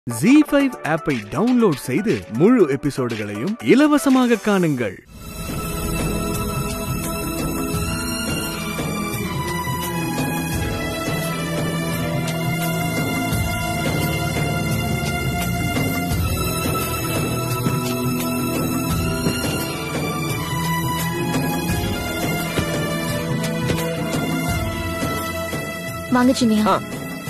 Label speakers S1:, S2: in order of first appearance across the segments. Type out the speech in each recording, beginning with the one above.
S1: G five ஆப்பை download செய்து முழு எபிசோடுகளையும் இலவசமாக காணுங்கள்
S2: வாங்க சின்னியா
S3: ஆ.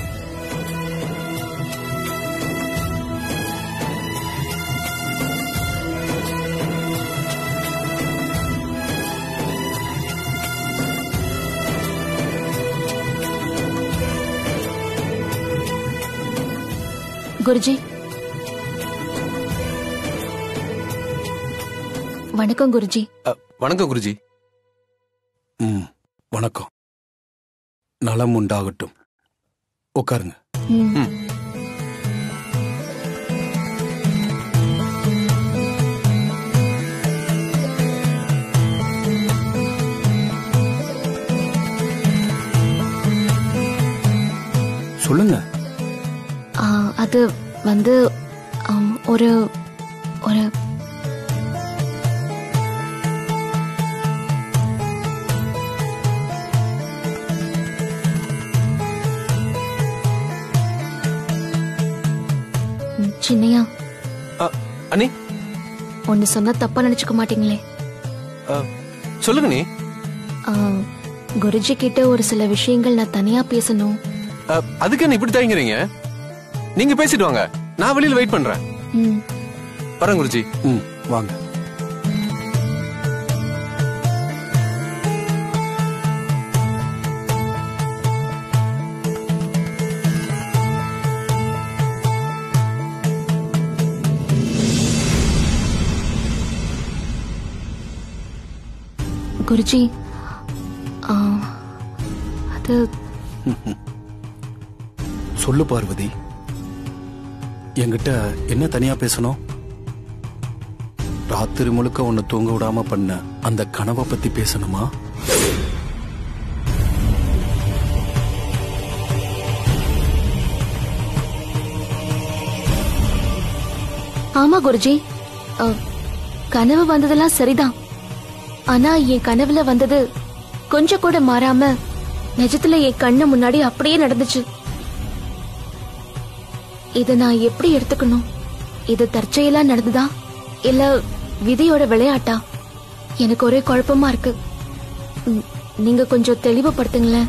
S2: குருஜி வணக்கம் குருஜி
S3: அ, வணக்கம் குருஜி
S4: ம் வணக்கம் நலம் உண்டாகட்டும் உட்காருங்க
S2: ம்.
S3: ம்.
S4: சொல்லுங்க
S2: ஆ, அது வந்து ஆம், ஒரு ஒரு ம், சின்னையா
S3: அ, அண்ணி
S2: ஒன்னு சொன்னா தப்பா நினைச்சுக்க மாட்டீங்களே
S3: அ, சொல்லுங்க நீ
S2: ஆ, குருஜி கிட்ட ஒரு சில விஷயங்கள் நான் தனியா பேசணும்
S3: அ, அதுக்கு என்ன இப்படி தயங்குறீங்க நீங்க பேசிட்டு வாங்க நான் வெளியில வெயிட் பண்றேன்
S2: ம்
S3: வரேன் குருஜி
S4: ம் வாங்க
S2: குருஜி ஆ, அது
S4: சொல்லு பார்வதி என்கிட்ட என்ன தனியா பேசணும் ராத்திரி முழுக்க உன்னை தூங்க விடாம பண்ண அந்த கனவை பத்தி பேசணுமா
S2: ஆமா குருஜி அ, கனவு வந்ததெல்லாம் சரிதான் ஆனா என் கனவுல வந்தது கொஞ்சம் கூட மாறாம நிஜத்துல என் கண்ணு முன்னாடி அப்படியே நடந்துச்சு இத நான் எப்படி எடுத்துக்கணும் இது தற்செயலா நடந்ததா இல்ல விதியோட விளையாட்டா எனக்கு ஒரே குழப்பமா இருக்கு ம், நீங்க கொஞ்சம் தெளிவுபடுத்துங்களேன்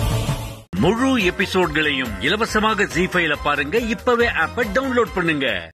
S5: முழு எபிசோட்களையும் இலவசமாக ஜி ஃபைல பாருங்க இப்பவே ஆப்ப டவுன்லோட் பண்ணுங்க